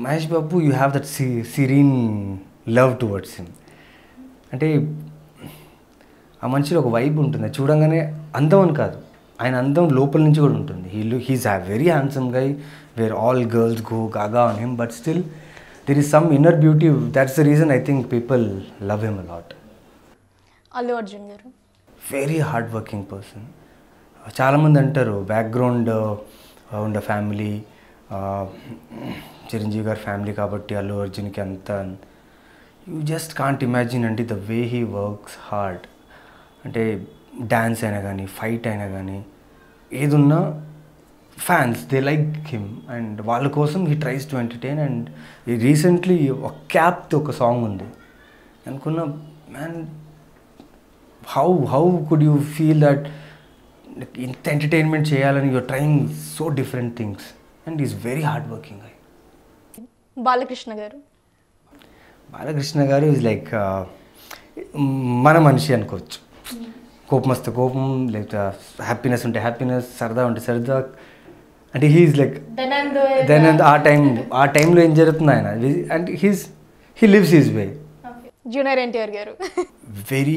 Mahesh Babu you have that సి serene love towards him అంటే ఆ మనిషిలో ఒక వైబ్ ఉంటుంది అది చూడంగానే అందం అని కాదు ఆయన అందం లోపల నుంచి కూడా ఉంటుంది he he's have very handsome guy where all girls go gaga on him but still there is some inner beauty that's the reason I think people love him a lot Allu Arjun garu very hard working person చాలామంది అంటారు background ఉండే family Chiranjeevi గారి family కాబట్టి అల్లు అర్జున్కి అంత you just can't imagine అంటే the way he works hard అంటే dance అయినా కానీ ఫైట్ అయినా కానీ ఏదున్నా fans they like him and వాళ్ళ కోసం he tries to entertain and recently ఒక క్యాప్తో ఒక సాంగ్ ఉంది అనుకున్న man how how could you feel that ఇంత ఎంటర్టైన్మెంట్ చేయాలని you're trying so different things and is very hard working I Balakrishna garu Balakrishna గారు ఇస్ లైక్ మన మనిషి అనుకోవచ్చు కోపం వస్తే కోపం లేకపోతే హ్యాపీనెస్ ఉంటే హ్యాపీనెస్ సరదా ఉంటే సరదా అంటే హీఈస్ లైక్ దెన్ ఆ టైం ఆ టైంలో ఏం జరుగుతుంది ఆయన and he's he lives he's way junior NTR garu very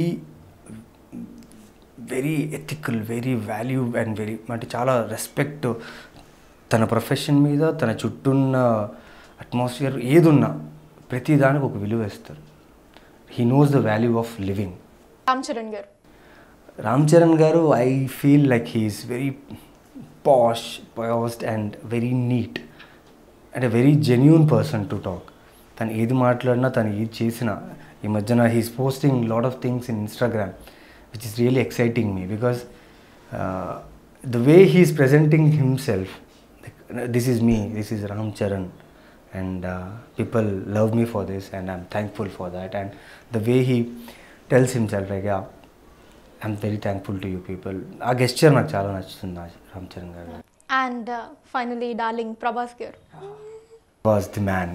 very ethical very value and very అంటే చాలా రెస్పెక్ట్ తన ప్రొఫెషన్ మీద తన చుట్టూ ఉన్న అట్మాస్ఫియర్ ఏదున్నా ప్రతి దానికి ఒక విలువ ఇస్తారు he knows the value of living Ram Charan garu Ram Charan garu I feel like he's very posh poised and very neat and very genuine person to talk తను ఏది మాట్లాడినా తను ఏది చేసినా ఈ మధ్యన he's posting lot of things in Instagram which is really exciting me because the way he's presenting himself this is me this is Ram Charan and people love me for this and I'm thankful for that and the way he tells himself like ya I'm very thankful to you people ఆ gesture నాకు చాలా నచ్చుతుంది ఆ రామ్ చరణ్ గారు and finally darling Prabhas గారు was the man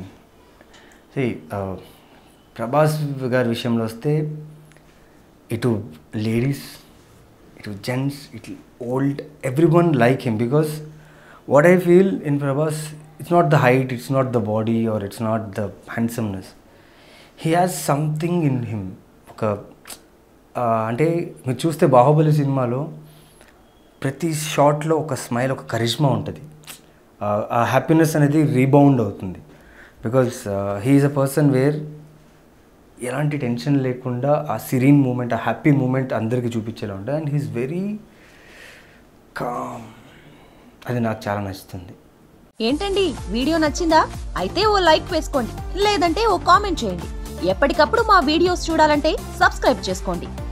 Prabhas గారి విషయంలో వస్తే ఇటు లేడీస్ ఇటు జెంట్స్ ఇటు old every one like him because what I feel in Prabhas it's not the height it's not the body or it's not the handsomeness he has something in him ఒక ఆ, అంటే మీరు చూస్తే బాహుబలి సినిమాలో ప్రతి షాట్లో ఒక స్మైల్ ఒక కరిష్మా ఉంటుంది ఆ- ఆ హ్యాపీనెస్ అనేది రీబౌండ్ అవుతుంది because he's a person where ఎలాంటి టెన్షన్ లేకుండా ఆ సిరీన్ మూమెంట్ ఆ హ్యాపీ మూమెంట్ అందరికీ చూపించేలా ఉంటుంది అండ్ హీస్ వెరీ కామ్ అది నాకు చాలా నచ్చుతుంది ఏంటండి వీడియో నచ్చిందా అయితే ఓ లైక్ వేసుకోండి లేదంటే ఓ కామెంట్ చేయండి ఎప్పటికప్పుడు మా వీడియోస్ చూడాలంటే సబ్స్క్రైబ్ చేసుకోండి